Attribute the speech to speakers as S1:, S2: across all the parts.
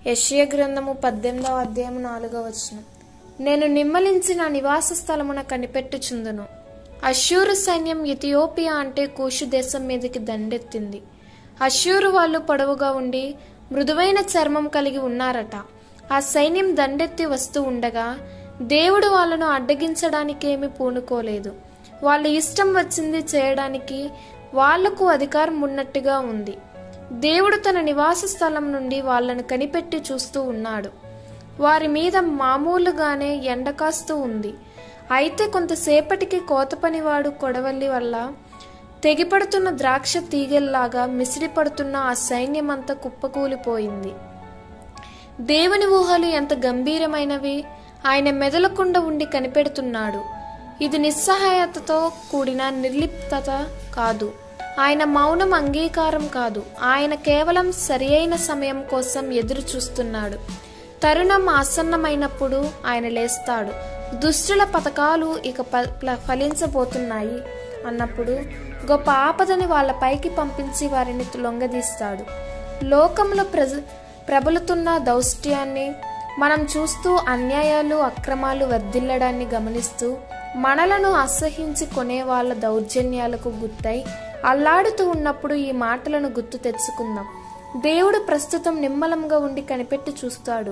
S1: యెషయ గ్రంథము పద్దెనిమిదవ అధ్యాయం నాలుగవ వచనం నేను నిమ్మలించిన నివాస స్థలమున కనిపెట్టుచుందును అశ్షూరు సైన్యం ఇథియోపియా అంటే కూషు దేశం మీదకి దండెత్తింది అశ్షూరు వాళ్ళు పొడవుగా ఉండి మృదువైన చర్మం కలిగి ఉన్నారట ఆ సైన్యం దండెత్తి వస్తూ ఉండగా దేవుడు వాళ్ళను అడ్డగించడానికేమీ పూనుకోలేదు వాళ్ళ ఇష్టం వచ్చింది చేయడానికి వాళ్లకు అధికారం ఉన్నట్టుగా ఉంది దేవుడు తన నివాస స్థలం నుండి వాళ్ళను కనిపెట్టి చూస్తూ ఉన్నాడు వారి మీద మామూలుగానే ఎండ కాస్తూ ఉంది అయితే కొంతసేపటికి కోతపనివాడు కొడవల్లి వల్ల తెగిపడుతున్న ద్రాక్ష తీగల్లాగా మిసిడిపడుతున్న ఆ సైన్యమంతా కుప్పకూలిపోయింది దేవుని ఊహలు ఎంత గంభీరమైనవి ఆయన మెదలకుండా ఉండి కనిపెడుతున్నాడు ఇది నిస్సహాయతతో కూడిన నిర్లిప్తత కాదు ఆయన మౌనం అంగీకారం కాదు ఆయన కేవలం సరియైన సమయం కోసం ఎదురు చూస్తున్నాడు తరుణం ఆసన్నమైనప్పుడు ఆయన లేస్తాడు దుష్టుల పథకాలు ఇక ప- ప్ల- ఫలించబోతున్నాయి అన్నప్పుడు గొప్ప ఆపదని వాళ్ళ పైకి పంపించి వారిని లొంగదీస్తాడు లోకంలో ప్రజ ప్రబలుతున్న దౌష్ట్యాన్ని మనం చూస్తూ అన్యాయాలు అక్రమాలు వర్ధిల్లడాన్ని గమనిస్తూ మనలను అసహించి కొనే వాళ్ళ దౌర్జన్యాలకు గుత్తై అల్లాడుతూ ఉన్నప్పుడు ఈ మాటలను గుర్తు తెచ్చుకుందాం దేవుడు ప్రస్తుతం నిమ్మలంగా ఉండి కనిపెట్టి చూస్తాడు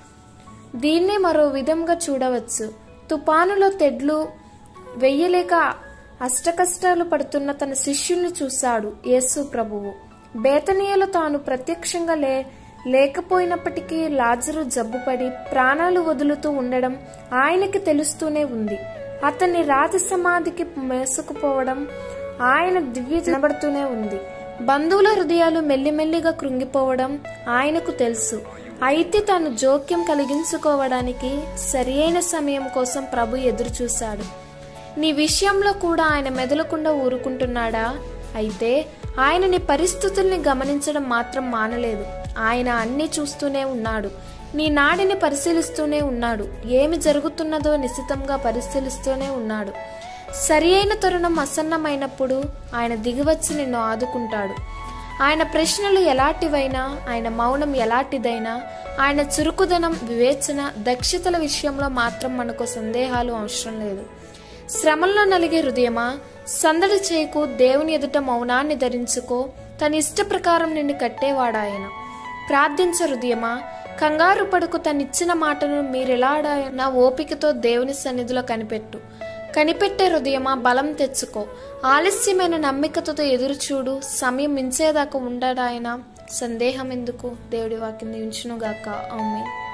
S1: దీన్నే మరో విధంగా చూడవచ్చు తుపానులో తెడ్లు వెయ్యలేక అష్టకష్టాలు పడుతున్న తన శిష్యుల్ని చూశాడు యేసు ప్రభువు బేతనీయలో తాను ప్రత్యక్షంగా లే లేకపోయినప్పటికీ లాజరు జబ్బుపడి ప్రాణాలు వదులుతూ ఉండడం ఆయనకి తెలుస్తూనే ఉంది అతన్ని రాతి సమాధికి మేసుకుపోవడం ఆయన దివ్య కనబడుతూనే ఉంది బంధువుల హృదయాలు మెల్లిమెల్లిగా కృంగిపోవడం ఆయనకు తెలుసు అయితే తాను జోక్యం కలిగించుకోవడానికి సరియైన సమయం కోసం ప్రభు ఎదురు చూశాడు నీ విషయంలో కూడా ఆయన మెదలకుండా ఊరుకుంటున్నాడా అయితే ఆయన నీ పరిస్థితుల్ని గమనించడం మాత్రం మానలేదు ఆయన అన్ని చూస్తూనే ఉన్నాడు నీ నాడిని పరిశీలిస్తూనే ఉన్నాడు ఏమి జరుగుతున్నదో నిశితంగా పరిశీలిస్తూనే ఉన్నాడు సరి అయిన తరుణం అసన్నమైనప్పుడు ఆయన దిగివచ్చి నిన్ను ఆదుకుంటాడు ఆయన ప్రశ్నలు ఎలాంటివైనా ఆయన మౌనం ఎలాంటిదైనా ఆయన చురుకుదనం వివేచన దక్షతల విషయంలో మాత్రం మనకు సందేహాలు అవసరం లేదు శ్రమల్లో నలిగే హృదయమా సందడి చేయకు దేవుని ఎదుట మౌనాన్ని ధరించుకో తన ఇష్ట ప్రకారం నిన్ను కట్టేవాడాయన ప్రార్థించ హృదయమా కంగారు పడుకు తనిచ్చిన మాటను మీరెలాడాయన ఓపికతో దేవుని సన్నిధిలో కనిపెట్టు కనిపెట్టే హృదయమా బలం తెచ్చుకో ఆలస్యమైన నమ్మికతో ఎదురు చూడు సమయం మించేదాకా ఉండడాయన సందేహం ఎందుకు దేవుడి వాక్యం దీవించునుగాక ఆమె